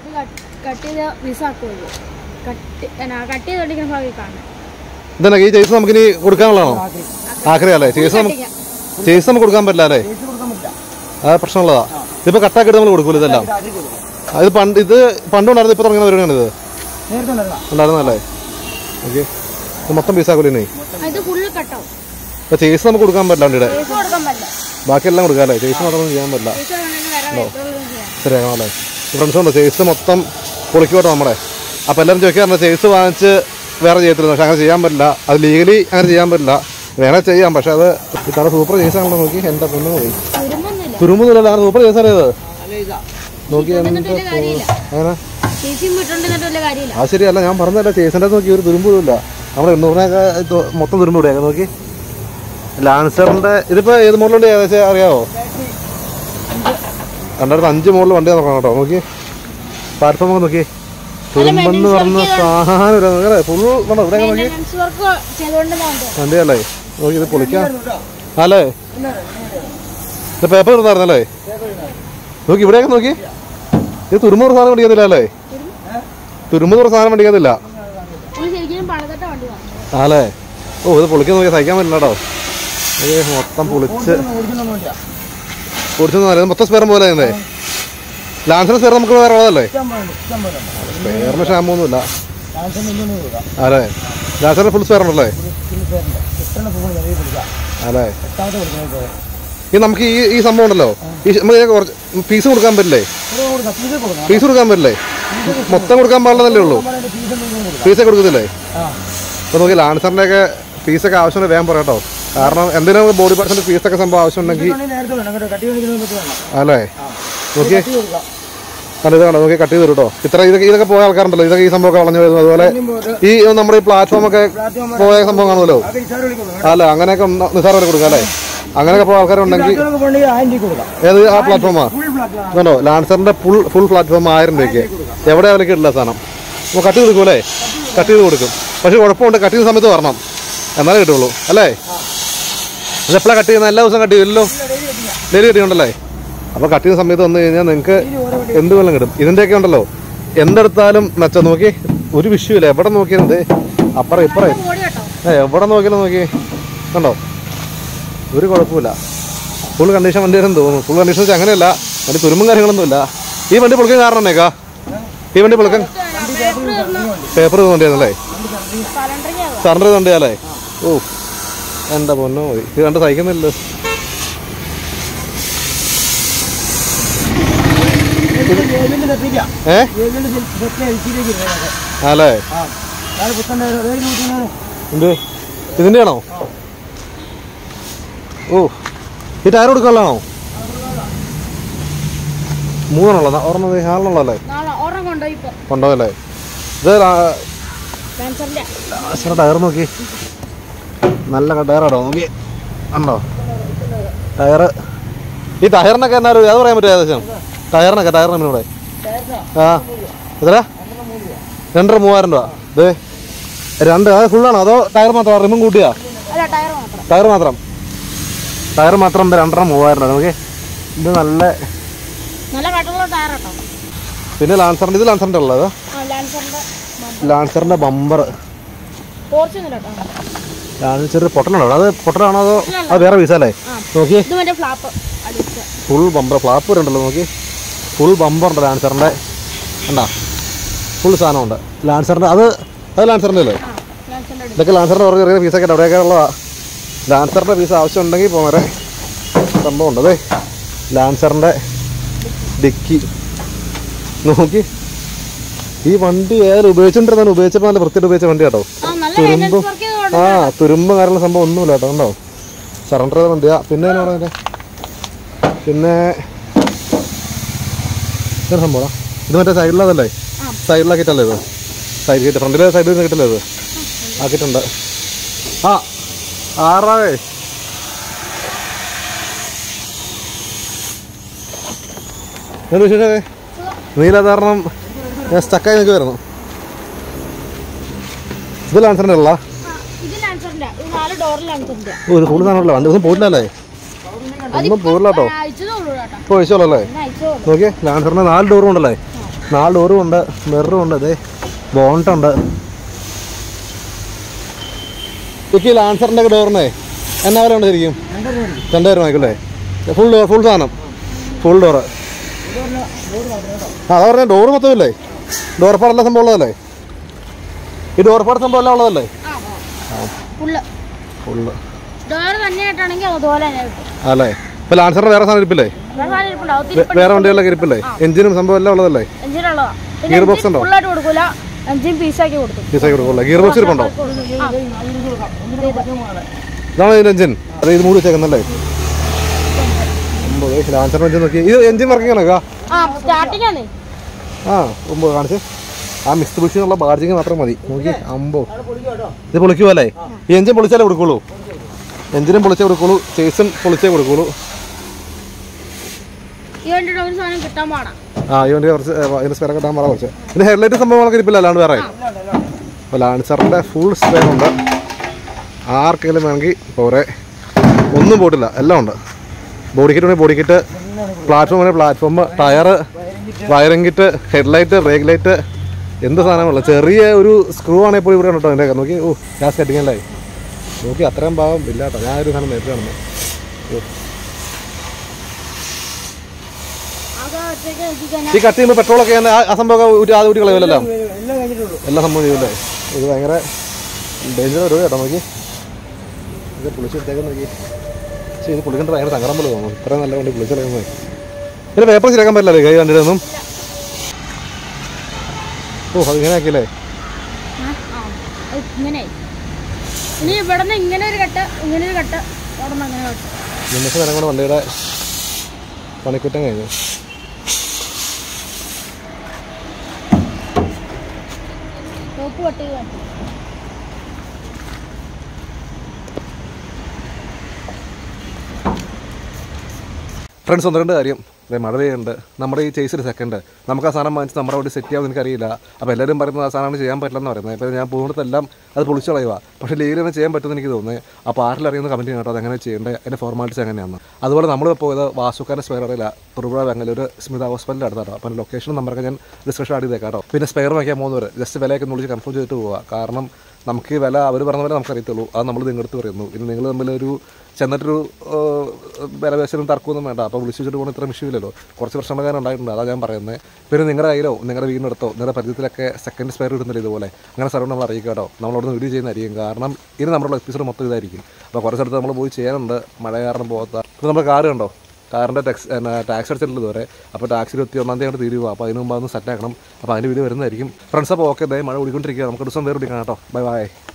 Cut ചെയ്ത വിസാക്കുമല്ലോ cut എന്നാ cut ചെയ്തോണ്ടിരിക്കുന്ന ഭാഗം കാണാം ഇതന്നെ ഈ ചേസ് നമുക്ക് ഇനി കൊടുക്കാനുള്ളതാണോ ആഗ്രഹമല്ലേ ചേസ് നമുക്ക് ചേസ് നമുക്ക് കൊടുക്കാൻ പറ്റില്ല അല്ലേ ചേച്ചി കൊടുക്കാൻ പറ്റില്ല അത് പ്രശ്നമുള്ളതാ ഇതിപ്പോ കട്ടാക്കിയിട്ട് നമ്മൾ കൊടുക്കൂല ഇതെല്ലാം ആക്കി കൊടുക്കാം അത് പണ്ട് ഇത് പണ്ടുണ്ടായിരുന്നു ഇപ്പൊ തുടങ്ങുന്ന പരിപാടിയാണ് ഇത് നേരത്തെ ഉണ്ടായിരുന്ന ഉണ്ടായിരുന്നല്ലേ ഓക്കെ ഇത് മൊത്തം പീസാക്കൂലേ ഇത് ഫുള്ള് കട്ടാവും അപ്പൊ ചേസ് നമുക്ക് കൊടുക്കാൻ പറ്റില്ല വണ്ടിയുടെ പൈസ കൊടുക്കാൻ പറ്റില്ല ബാക്കിയെല്ലാം കൊടുക്കാം അല്ലേ ചേസ് മാത്രം ചെയ്യാൻ പറ്റില്ല പൈസ വേണമെങ്കിൽ വേറെ എത്രയുള്ളതും ചെയ്യാം ശരിയാക്കണം അല്ലേ ഫ്രണ്ട്സ് ഉണ്ട് ചേസ് മൊത്തം പൊളിക്കോട്ടെ നമ്മുടെ അപ്പോൾ എല്ലാവരും ചോദിക്കാറുണ്ട് ചേസ് വാങ്ങിച്ച് വേറെ ചെയ്യത്തില്ല പക്ഷെ അങ്ങനെ ചെയ്യാൻ പറ്റില്ല അത് ലീഗലി അങ്ങനെ ചെയ്യാൻ പറ്റില്ല വേറെ ചെയ്യാം പക്ഷെ അത് ഇത്ര സൂപ്പർ ചേസാണല്ലോ നോക്കി എൻ്റെ പൊന്നു പോയി തുരുമ്പൊന്നുമില്ല തുരുമ്പൊന്നുമില്ല അങ്ങനെ സൂപ്പർ ചേസാണ് ഇത് നല്ല ഇതാ നോക്കി എന്താ എന്നിട്ട് വലിയ കാര്യമില്ല അങ്ങനെ ചേച്ചിയും വിട്ടുണ്ടെന്നിട്ട് വലിയ കാര്യമില്ല ആ ശരിയല്ല ഞാൻ പറഞ്ഞതല്ല ചേസിൻ്റെ നോക്കി ഒരു തുരുമ്പില്ല നമ്മുടെ എണ്ണൂറിനൊക്കെ ഇത് മൊത്തം തുരുമ്പ് ഇവിടെയൊക്കെ നോക്കി ലാൻസറിൻ്റെ ഇതിപ്പോൾ ഏത് മോഡലുണ്ട് ഏകദേശം അറിയാവോ രണ്ടായിരത്തി അഞ്ച് മോഡൽ വണ്ടി നോക്കണം കേട്ടോ നോക്കി പ്ലാറ്റ്ഫോം ഒക്കെ നോക്കി തുരുമ്പെന്ന് പറഞ്ഞ സാധനം ഫുൾ വേണം ഇവിടെ നോക്കി മെയിൻ്റനൻസ് വർക്ക് ചെയ്തുകൊണ്ടിരുന്നുണ്ട് വണ്ടിയല്ലേ നോക്കി ഇത് പൊളിക്കാം അല്ലേ ഇത് പേപ്പർ ഇടുന്നായിരുന്നല്ലേ നോക്കി ഇവിടെയൊക്കെ നോക്കി ഇത് തുരുമ്പൂർ സാധനം മേടിക്കുന്നില്ല അല്ലേ തുരുമ്പൂർ സാധനം മേടിക്കുന്നില്ല ഇത് ശരിക്കും പണിതിട്ട വണ്ടി വാങ്ങി ആലേ ഓ ഇത് പൊളിക്കാൻ നോക്കി സഹിക്കാൻ പറ്റില്ല കേട്ടോ ഇത് മൊത്തം പൊളിച്ച് ഓടിക്കുന്നൊന്നുമില്ല പൊടിച്ചൊന്നും അറിയാം മൊത്തം സ്പെയർ പോലെ തന്നെ ലാൻസിന് സ്പെയർ നമുക്ക് വേറെ ഉള്ളതല്ലേ ഇഷ്ടം പോലെ ഉണ്ട്, ഇഷ്ടം പോലെ ഉണ്ട്. സ്പെയറിന് ക്ഷാമം ഒന്നുമില്ല ഡാൻസിന് ഇന്നൊന്നും കൊടുക്കാം അല്ലേ ലാൻസിന് ഫുൾ സ്പെയർ ഉണ്ടല്ലേ ഫുൾ പേരുണ്ട് എത്ര പൂവ് ചെറിയ കൊടുക്കാം അല്ലേ എട്ടാമത്തെ കൊടുക്കുന്നത് ഈ നമുക്ക് ഈ ഈ സംഭവം ഉണ്ടല്ലോ ഈ നമുക്ക് ഇതിനൊക്കെ കുറച്ച് പീസ് കൊടുക്കാൻ പറ്റില്ലേ ഇത് കൊടുക്കാം ഇത് കൊടുക്കാം പീസ് കൊടുക്കാൻ പറ്റില്ലേ മൊത്തം കൊടുക്കാൻ പാടില്ലെന്നല്ലേ ഉള്ളൂ നമ്മളതിന്റെ ഫീസ് എന്തെങ്കിലും കൊടുക്കാം പീസൊക്കെ കൊടുക്കത്തില്ലേ ആ അപ്പോൾ നോക്കി ലാൻസറിൻ്റെ ഒക്കെ പീസൊക്കെ ആവശ്യമുണ്ടെങ്കിൽ വേഗം പറയാം കേട്ടോ കാരണം എന്തിനാണ് ബോഡി പാർട്സിൻ്റെ പീസൊക്കെ സംഭവം ആവശ്യമുണ്ടെങ്കിൽ ഇതാണെങ്കിൽ നേരത്തെ വേണം കേട്ടോ കട്ടി കാണിക്കുന്നത് പറ്റി വേണം അല്ലേ നോക്കി കട്ടി കൊടുക്കാം അത് ഇത് കണ്ടോ നോക്കി കട്ട് ചെയ്ത് തരും കേട്ടോ ഇത്ര ഇതൊക്കെ ഇതൊക്കെ പോയ ആൾക്കാരുണ്ടല്ലോ ഇതൊക്കെ ഈ സംഭവമൊക്കെ വളഞ്ഞു വരുന്നത് അതുപോലെ ഈ നമ്മുടെ ഈ പ്ലാറ്റ്ഫോം ഒക്കെ പ്ലാറ്റ്ഫോം പോയ സംഭവം കാണുമല്ലോ അത് ഇഷാറ് വിളി കൊടുക്കാം അല്ല അങ്ങനെയൊക്കെ ഉണ്ട- നിസ്സാര വില കൊടുക്കാം അല്ലേ അങ്ങനെയൊക്കെ പോയ ആൾക്കാരുണ്ടെങ്കിൽ പ്ലാറ്റ്ഫോം പോകണമെങ്കിൽ ആയിരം രൂപ കൊടുക്കാം ഏത് ആ പ്ലാറ്റ്ഫോമാ ഫുൾ പ്ലാറ്റ്ഫോം ഇതുണ്ടോ ലാൻസറിന്റെ ഫുൾ ഫുൾ പ്ലാറ്റ്ഫോം ആയിരം രൂപയ്ക്ക് എവിടെ അവർക്ക് ഇല്ല സാധനം അപ്പോൾ കട്ട് ചെയ്ത് കൊടുക്കും അല്ലേ കട്ട് ചെയ്ത് കൊടുക്കും പക്ഷേ കുഴപ്പമുണ്ട് കട്ട് ചെയ്യുന്ന സമയത്ത് വരണം എന്നാലേ കിട്ടുള്ളൂ അല്ലേ ഇതെപ്പോഴാണ് കട്ട് ചെയ്യുന്നത് എല്ലാ ദിവസവും കട്ട് ചെയ്യുമല്ലോ ഡെയിലി കട്ടിയുണ്ടല്ലേ അപ്പോൾ കട്ട് ചെയ്യുന്ന സമയത്ത് വന്നു കഴിഞ്ഞാൽ നിങ്ങൾക്ക് എന്ത് വെള്ളം കിട്ടും ഇതിൻ്റെയൊക്കെ ഉണ്ടല്ലോ എന്തെടുത്താലും മെച്ചം നോക്കി ഒരു വിഷയമില്ല എവിടെ നോക്കിയാലും ദേ അപ്പുറം ഇപ്പുറം ഓടി കേട്ടോ ഏ എവിടെ നോക്കിയാലും നോക്കി കണ്ടോ ഒരു കുഴപ്പമില്ല ഫുൾ കണ്ടീഷൻ വണ്ടി ആയിരുന്നു തോന്നുന്നു ഫുൾ കണ്ടീഷൻ വെച്ചാൽ അങ്ങനെയല്ല വണ്ടി തുരുമ്പും കാര്യങ്ങളൊന്നും ഇല്ല ഈ വണ്ടി പൊളിക്കാൻ കാരണം എന്നേക്കാ ഈ വണ്ടി പൊളിക്കാൻ പേപ്പർ വണ്ടിയാണല്ലേ പലണ്ടറിങ് ആകും സറണ്ടർ വണ്ടിയല്ലേ ഓ എന്താ പൊന്നോ മതി ഇത് കണ്ട് സഹിക്കുന്നില്ലല്ലോ ഏജന്റ് തെറ്റിക്കാം ഏ ഏജന്റ് തെറ്റി എൽസിയിലേക്ക് ഇരുന്നത് അല്ലേ ആ ഞാൻ പുത്തൻ്റെ ഏഴ് നൂറ്റിനാണ് എന്ത് ഇതിൻ്റെ ആണോ ഓ ഈ ടയർ കൊടുക്കാനുള്ളതാണോ മൂന്നെണ്ണുള്ളത് ഒരെണ്ണം ആളിനുള്ളതല്ലേ നാളെ ഒരെണ്ണം കൊണ്ടുപോയി ഇപ്പൊ കൊണ്ടുപോകല്ലേ ഇത് ക്യാൻസറിന്റെ ലാസ്റ്റ് ടയർ നോക്കി നല്ല ടയറാടോ നോക്കി ഉണ്ടോ ടയർ ഈ ടയറിനൊക്കെ എന്നാ ഒരു അത് പറയാൻ പറ്റുമോ ഏകദേശം ടയറിനൊക്കെ ടയറിന് ഇവിടെ ആ എത്ര രണ്ടര മൂവായിരം രൂപ ഇത് രണ്ട് അത് ഫുള്ളാണോ അതോ ടയർ മാത്രം റിമും കൂട്ടിയാ അല്ല ടയർ മാത്രം ടയർ മാത്രം ടയർ മാത്രം ഇത് രണ്ടര മൂവായിരം രൂപ നോക്കി ഇത് നല്ല നല്ല കട്ടുള്ള ടയർ കേട്ടോ പിന്നെ ലാൻസറിൻ്റെ ഇത് ലാൻസറിൻ്റെ ഉള്ളത് ആ ലാൻസറിന്റെ ലാൻസറിൻ്റെ ബമ്പർ പോർച്ചൊന്നുമില്ല കേട്ടോ ലാൻസർ ചെറിയ പൊട്ടലാണോ അത് പൊട്ടലാണോ അതോ അത് വേറെ പീസല്ലേ നോക്കി ഇത് മറ്റേ ഫ്ലാപ്പ് അടിച്ച ഫുൾ ബമ്പർ ഫ്ലാപ്പ് വരെ ഉണ്ടല്ലോ നോക്കി ഫുൾ ബമ്പർ ഉണ്ട് ലാൻസറിൻ്റെ കണ്ടാ ഫുൾ സാധനമുണ്ട് ലാൻസറിൻ്റെ അത് അത് ലാൻസറിൻ്റെ അല്ലേ ആ ലാൻസറിന്റെ അടി ഇതൊക്കെ ലാൻസറിൻ്റെ കുറേ ചെറിയ പീസൊക്കെ ഉണ്ട് അവിടെയൊക്കെ ഉള്ളതാ ലാൻസറിൻ്റെ പീസ് ആവശ്യമുണ്ടെങ്കിൽ പോരെ സംഭവം ഉണ്ട് അതെ ലാൻസറിൻ്റെ ഡിക്കി നോക്കി ഈ വണ്ടി ഏതായാലും ഉപയോഗിച്ചോണ്ടിരുന്നാലും ഉപയോഗിച്ചപ്പോൾ നല്ല വൃത്തിയിട്ട് ഉപയോഗിച്ച വണ്ടി കേട്ടോ ആ നല്ല തുരുമ്പ് മെയിൻ്റനൻസ് വർക്ക് ചെയ്തോണ്ട് ആ തുരുമ്പ് കാര്യമുള്ള സംഭവം ഒന്നുമില്ല കേട്ടോ കണ്ടോ സറണ്ടർ ചെയ്ത വണ്ടിയാ പിന്നെ എന്നാ പറയുന്നത് പിന്നെ ഇതൊരു സംഭവം ഇത് മറ്റേ സൈഡിലതല്ലേ സൈഡിലാക്കിയിട്ടല്ലേ ഇത് സൈഡ് കിട്ടും ഫ്രണ്ടിലെ സൈഡിൽ നിന്ന് കിട്ടില്ലേ ഇത് ആക്കിയിട്ടുണ്ട് ആ ആറാവേ എന്ത് വിശേഷമേ നീല കാരണം ഞാൻ സ്റ്റക്കായി നിൽക്കുമായിരുന്നു ഇത് ലാൻസറിൻ്റെ ഉള്ള ആ, ഇത് ലാൻസറിന്റെ ഇത് നാല് ഡോർ ലാൻസറിന്റെ ഓ ഇത് കൂടുതൽ സാധനമല്ല വണ്ടി ഒന്നും പോയിട്ടില്ലല്ലേ ഒന്നും പോയില്ല കേട്ടോ അയച്ചതേ ഉള്ളൂ കേട്ടോ ഇപ്പോൾ ഒഴിച്ചോളല്ലേ ഇന്ന് അയച്ചതേ ഉള്ളൂ നോക്കിയേ ലാൻസറിൻ്റെ നാല് ഡോറും ഉണ്ടല്ലേ നാല് ഡോറും ഉണ്ട് മിററും ഉണ്ട് അതെ ബോണ്ടുണ്ട് ഈ ലാൻസറിൻ്റെ ഒക്കെ ഡോറിനെ എന്നാ വില ഉണ്ട് ശരിക്കും രണ്ടായിരം ആയിക്കല്ലേ ഫുൾ ഡോർ ഫുൾ സാധനം ഫുൾ ഡോറ് ആ അതാ പറഞ്ഞ ഡോറ് മൊത്തമില്ലേ ഡോർപ്പാടെല്ലാം സംഭവം ഉള്ളതല്ലേ ഈ ഡോർപ്പാട് സംഭവം എല്ലാം ഉള്ളതല്ലേ ഫുള്ള് ഫുള്ള് ഡോർ തന്നെയായിട്ടാണെങ്കിൽ അതുപോലെ തന്നെ കിട്ടും അല്ലേ ഇപ്പൊ ലാൻസറിന്റെ വേറെ സാധനം ഇരിപ്പില്ലേ വേറെ സാധനം ഇരിപ്പുണ്ടാവും ഒത്തിരി വേ- വേറെ വണ്ടികളിലൊക്കെ ഇരിപ്പില്ലേ എഞ്ചിനും സംഭവം എല്ലാം ഉള്ളതല്ലേ എഞ്ചിനുള്ളതാ Gear box ഉണ്ടോ? ഫുള്ളായിട്ട് കൊടുക്കൂല എഞ്ചിൻ പീസാക്കി കൊടുക്കും പീസാക്കി കൊടുക്കുള്ളൂ ഗിയർ ബോക്സ് ഇരിപ്പുണ്ടോ ആ. ഇതാണ് ഇതിന്റെ എഞ്ചിൻ അത് ഇത് മൂടി വെച്ചേക്കുന്നല്ലേ ഒമ്പത് ലാൻസറിന്റെ എഞ്ചിൻ നോക്കി ഇത് എഞ്ചിൻ വർക്കിംഗ് ആണോ ആ സ്റ്റാർട്ടിംഗ് ആണ് ആ ഒമ്പത് കാണിച്ച് ആ മിക്സ് ബുഷിനുള്ള ബാർജിങ് മാത്രം മതി നോക്കി അമ്പോ ഇത് പൊളിക്കുമല്ലേ ഈ എഞ്ചിൻ പൊളിച്ചാലേ കൊടുക്കുള്ളൂ എഞ്ചിനും പൊളിച്ചേ കൊടുക്കുള്ളൂ ചേസും പൊളിച്ചേ കൊടുക്കുള്ളൂ ഈ വണ്ടിയുടെ ഒരു സാധനം കിട്ടാൻ പാടാ ആ ഈ വണ്ടി കുറച്ച് ഏ, ഇതിന്റെ സ്പെയർ കിട്ടാൻ പറ കുറച്ച് ഇതിന്റെ ഹെഡ്ലൈറ്റ് സംഭവങ്ങളൊക്കെ ഇരിപ്പില്ല അല്ലാണ്ട് വേറെ അപ്പോൾ ലാൻസറിന്റെ ഫുൾ സ്പെയർ ഉണ്ട് ആർക്കെങ്കിലും വേണമെങ്കിൽ പോരെ ഒന്നും പോയിട്ടില്ല എല്ലാം ഉണ്ട് ബോഡി കിറ്റ് വേണമെങ്കിൽ ബോഡി കിറ്റ് പ്ലാറ്റ്ഫോം വേണമെങ്കിൽ platform tyre wiring kit headlight brake light എന്ത് സാധനമുള്ള ചെറിയ ഒരു സ്ക്രൂ ആണെങ്കിൽ പോയി ഇവിടെ കേട്ടോ എൻ്റെ നോക്കി ഓ ഗ്യാസ് കട്ടിങ്ങല്ലേ നോക്കി അത്രയും ഭാഗം ഇല്ല കേട്ടോ ഞാൻ ഒരു സാധനം നേരിട്ട് കാണുന്നത് ഓ അത് ഒറ്റയ്ക്ക് എത്തിക്കാൻ ഈ കട്ട് ചെയ്യുമ്പോൾ പെട്രോളൊക്കെ ആണ് ആ- ആ സംഭവം ഊറ്റി ആദ്യം ഊറ്റി കളയുമല്ലോ എല്ലാം കഴിഞ്ഞിട്ടുള്ളൂ എല്ലാ സംഭവം ചെയ്യൂലേ ഇത് ഭയങ്കര ഡേഞ്ചർ ഒരു കേട്ടോ നോക്കി ഇത് പൊളിച്ചെടുത്തേക്ക് നോക്കി പക്ഷേ ഇത് പൊളിക്കേണ്ട ഭയങ്കര സങ്കടം പോലെ തോന്നുന്നു ഇത്രയും നല്ല വണ്ടി പൊളിച്ചെടുക്കുന്നത് ഇതിന് പേപ്പർ ശരിയാക്കാൻ പറ്റില്ലല്ലേ കൈ വണ്ടിയുടെ ഒന്നും ഓ അത് ഇങ്ങനെ ആക്കിയല്ലേ ഇങ്ങനെ ഇനി ഇവിടെ നിന്ന് ഇങ്ങനെ ഒരു കട്ട് ഇങ്ങനെ ഒരു കട്ട് അവിടെ നിന്ന് അങ്ങനെ കട്ട് നിമിഷം നേരം കൊണ്ട് വണ്ടിയുടെ പണിക്കുറ്റം കഴിഞ്ഞു ടോപ്പ് കട്ട് ചെയ്ത് കട്ട് ഫ്രണ്ട്സ് ഒന്ന് രണ്ട് കാര്യം ദേ മഴ പെയ്യുന്നുണ്ട് നമ്മുടെ ഈ ചേസിൽ സെക്കൻഡ് നമുക്ക് ആ സാധനം വാങ്ങിച്ച് നമ്മുടെ അവിടെ സെറ്റ് ചെയ്യാമെന്ന് എനിക്കറിയില്ല അപ്പോൾ എല്ലാവരും പറയുന്നത് ആ സാധനം ചെയ്യാൻ പറ്റില്ലെന്ന് പറയുന്നത് ഇപ്പോൾ ഞാൻ പോകുന്നിടത്തെല്ലാം അത് പൊളിച്ചു കളയുക പക്ഷേ ലീഗിൽ തന്നെ ചെയ്യാൻ പറ്റുമെന്ന് എനിക്ക് തോന്നുന്നത് അപ്പോൾ ആരിൽ അറിയുന്ന കമൻറ്റ് കേട്ടോ അതെങ്ങനെ ചെയ്യേണ്ടത് അതിൻ്റെ ഫോർമാലിറ്റീസ് എങ്ങനെയാണ് അതുപോലെ നമ്മൾ പോയത് വാസുക്കാരൻ്റെ സ്പെയർ അറിയില്ല തൊടുപുഴ ബാംഗ്ലൂർ സ്മിത ഹോസ്പിറ്റലിൻ്റെ അടുത്താട്ടോ അപ്പോൾ ലൊക്കേഷൻ നമ്പറൊക്കെ ഞാൻ ഡിസ്കഷൻ ആഡ് ചെയ്തേക്കാം കേട്ടോ പിന്നെ സ്പെയർ വാങ്ങിക്കാൻ പോകുന്നവർ ജസ്റ്റ് വിലയൊക്കെ ഒന്ന് വിളിച്ച് കൺഫേം ചെയ്തിട്ട് പോവുക കാരണം നമുക്ക് ഈ വില അവർ പറഞ്ഞ പോലെ നമുക്കറിയത്തുള്ളൂ അത് നമ്മൾ നിങ്ങളടുത്ത് പറയുന്നു ഇനി നിങ്ങൾ തമ്മിലൊരു ചെന്നിട്ടൊരു ഏഹ്, വില പേശലും തർക്കമൊന്നും വേണ്ട അപ്പോൾ വിളിച്ചു വെച്ചിട്ട് പോകുന്ന ഇത്ര വിഷയമില്ലല്ലോ കുറച്ച് പ്രശ്നങ്ങൾ ഉണ്ടായിട്ടുണ്ട് അതാണ് ഞാൻ പറയുന്നത് പിന്നെ നിങ്ങളുടെ കയ്യിലോ നിങ്ങളുടെ വീടിനടുത്തോ നിങ്ങളുടെ പരിചയത്തിലൊക്കെ സെക്കൻഡ് സ്പെയർ ഇടുന്നില്ല ഇതുപോലെ അങ്ങനെ സ്ഥലം നമ്മൾ അറിയിക്കുക കേട്ടോ നമ്മളവിടെ വീഡിയോ ചെയ്യുന്നതായിരിക്കും കാരണം ഇനി നമ്മുടെ എപ്പിസോഡ് മൊത്തം ഇതായിരിക്കും അപ്പോൾ കുറച്ചടുത്ത് നമ്മൾ പോയി ചെയ്യാനുണ്ട് മഴ കാരണം പോകാത്ത ഇപ്പോൾ നമ്മുടെ കാറ് കണ്ടോ കാറിൻ്റെ ടാക്സ് ടാക്സ് അടിച്ചിട്ടില്ല ഇതുവരെ അപ്പോൾ ടാക്സ് ഇരുപത്തി ഒന്നാം തീയതി അങ്ങോട്ട് തീരുക അപ്പോൾ അതിന് മുമ്പ് അതൊന്ന് സെറ്റ് ആക്കണം അപ്പോൾ അതിൻ്റെ വീഡിയോ വരുന്നതായിരിക്കും ഫ്രണ്ട്സ് അപ്പോൾ ഓക്കെ ദേ മഴ ഓടിക്കൊണ്ടിരിക്കുക നമുക്ക് ദിവസം വേറെ വിളിക്കാം കേട്ടോ ബൈ ബൈ